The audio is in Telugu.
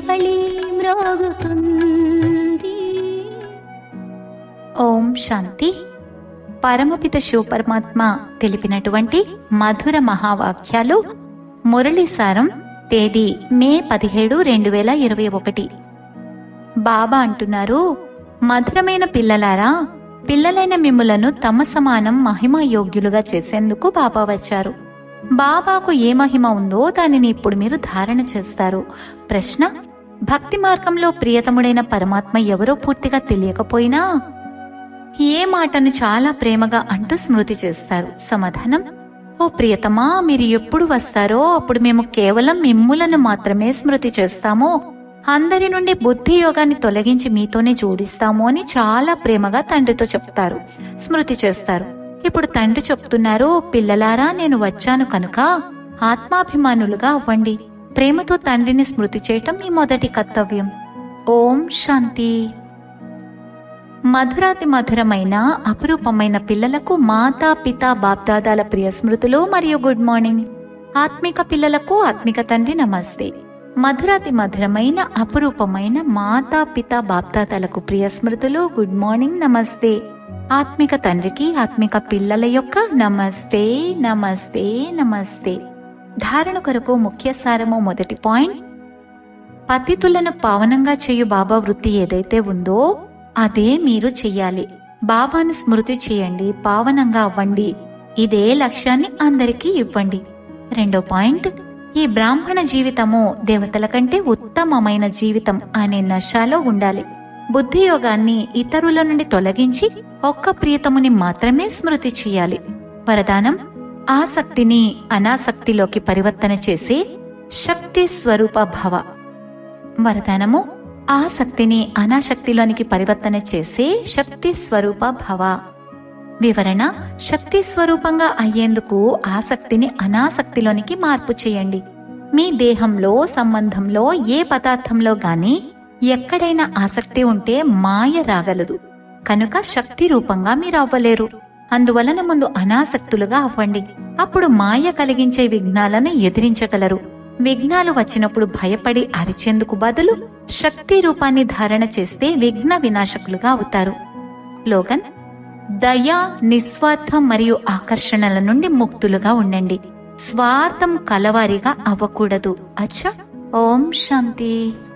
మురళి మ్రోగుతుంది ఓం శాంతి పరమపిత శివపరమాత్మ తెలిపినటువంటి మధుర మహావాక్యాలు మురళీసారం తేదీ మే పదిహేడు రెండు వేల ఇరవై ఒకటి బాబా అంటున్నారు మధురమైన పిల్లలారా పిల్లలైన మిమ్ములను తమ సమానం మహిమ యోగ్యులుగా చేసేందుకు బాబా వచ్చారు బాబాకు ఏ మహిమ ఉందో దానిని ఇప్పుడు మీరు ధారణ చేస్తారు ప్రశ్న భక్తి మార్గంలో ప్రియతముడైన పరమాత్మ ఎవరో పూర్తిగా తెలియకపోయినా ఏ మాటను చాలా ప్రేమగా అంటూ స్మృతి చేస్తారు సమాధానం ఓ ప్రియతమా మీరు ఎప్పుడు వస్తారో అప్పుడు మేము కేవలం మిమ్ములను మాత్రమే స్మృతి చేస్తాము అందరి నుండి బుద్ధి యోగాన్ని తొలగించి మీతోనే జోడిస్తాము అని చాలా ప్రేమగా తండ్రితో చెప్తారు స్మృతి చేస్తారు ఇప్పుడు తండ్రి చెప్తున్నారు పిల్లలారా నేను వచ్చాను కనుక ఆత్మాభిమానులుగా అవ్వండి ప్రేమతో తండ్రిని స్మృతి చేయటం మీ మొదటి కర్తవ్యం ఓం శాంతి మధురాతి మధురమైన అపురూపమైన పిల్లలకు మాతా పిత బాప్దాదాల ప్రియ స్మృతులు మరియు గుడ్ మార్నింగ్ ఆత్మిక పిల్లలకు ఆత్మిక తండ్రి నమస్తే మధురాతి మధురమైన అపురూపమైన మాతా పిత బాప్దాదాలకు ప్రియ స్మృతులు గుడ్ మార్నింగ్ నమస్తే ఆత్మిక తండ్రికి ఆత్మిక పిల్లల యొక్క నమస్తే నమస్తే నమస్తే ధారణ కొరకు ముఖ్య సారము మొదటి పాయింట్ పతితులను పావనంగా చేయు బాబా వృత్తి ఏదైతే ఉందో అదే మీరు చెయ్యాలి బాబాను స్మృతి చేయండి పావనంగా అవ్వండి ఇదే లక్ష్యాన్ని అందరికీ ఇవ్వండి రెండో పాయింట్ ఈ బ్రాహ్మణ జీవితము దేవతల కంటే ఉత్తమమైన జీవితం అనే నశాలో ఉండాలి బుద్ధి యోగాన్ని ఇతరుల నుండి తొలగించి ఒక్క ప్రియతముని మాత్రమే స్మృతి చేయాలి వరదానం ఆసక్తిని అనాసక్తిలోకి పరివర్తన చేసే శక్తి స్వరూప భవ వరదానము ఆసక్తిని అనాశక్తిలోనికి పరివర్తన చేసే శక్తి స్వరూప భవ వివరణ శక్తి స్వరూపంగా అయ్యేందుకు ఆసక్తిని అనాసక్తిలోనికి మార్పు చేయండి మీ దేహంలో సంబంధంలో ఏ పదార్థంలో గాని ఎక్కడైనా ఆసక్తి ఉంటే మాయ రాగలదు కనుక శక్తి రూపంగా మీరు అవ్వలేరు అందువలన ముందు అనాసక్తులుగా అవ్వండి అప్పుడు మాయ కలిగించే విఘ్నాలను ఎదిరించగలరు విఘ్నాలు వచ్చినప్పుడు భయపడి అరిచేందుకు బదులు శక్తి రూపాన్ని ధారణ చేస్తే విఘ్న వినాశకులుగా అవుతారు లోగన్ దయ నిస్వార్థం మరియు ఆకర్షణల నుండి ముక్తులుగా ఉండండి స్వార్థం కలవారిగా అవ్వకూడదు అచ్చా ఓం శాంతి